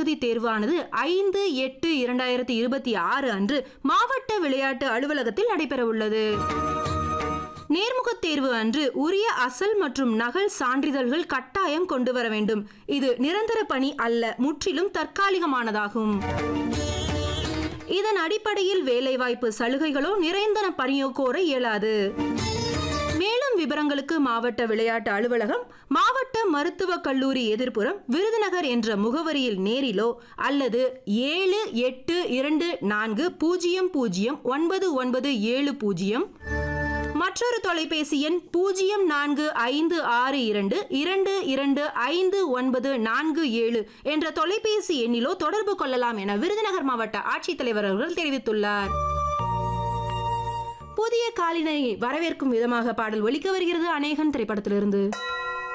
தகுதி தேர்வானது ஐந்து எட்டு இரண்டாயிரத்தி இருபத்தி ஆறு அன்று மாவட்ட விளையாட்டு அலுவலகத்தில் நடைபெறவுள்ளது நேர்முகத் தேர்வு அன்று உரிய அசல் மற்றும் நகல் சான்றிதழ்கள் கட்டாயம் கொண்டு வர வேண்டும் இது நிரந்தர பணி அல்ல முற்றிலும் தற்காலிகமானதாகும் இதன் அடிப்படையில் வேலைவாய்ப்பு சலுகைகளோ நிரந்தர பணியோ கோர இயலாது மேலும் விவரங்களுக்கு மாவட்ட விளையாட்டு அலுவலகம் மாவட்ட மருத்துவக் கல்லூரி எதிர்ப்புறம் விருதுநகர் என்ற முகவரியில் நேரிலோ அல்லது ஏழு எட்டு இரண்டு நான்கு பூஜ்ஜியம் பூஜ்ஜியம் ஒன்பது ஒன்பது ஏழு பூஜ்ஜியம் மற்றொரு தொலைபேசி எண் பூஜ்ஜியம் நான்கு ஐந்து ஆறு இரண்டு இரண்டு இரண்டு ஐந்து ஒன்பது நான்கு ஏழு என்ற தொலைபேசி எண்ணிலோ தொடர்பு கொள்ளலாம் என விருதுநகர் மாவட்ட ஆட்சித்தலைவர் அவர்கள் தெரிவித்துள்ளார் புதிய காலினை வரவேற்கும் விதமாக பாடல் ஒலிக்க வருகிறது அநேகன் திரைப்படத்திலிருந்து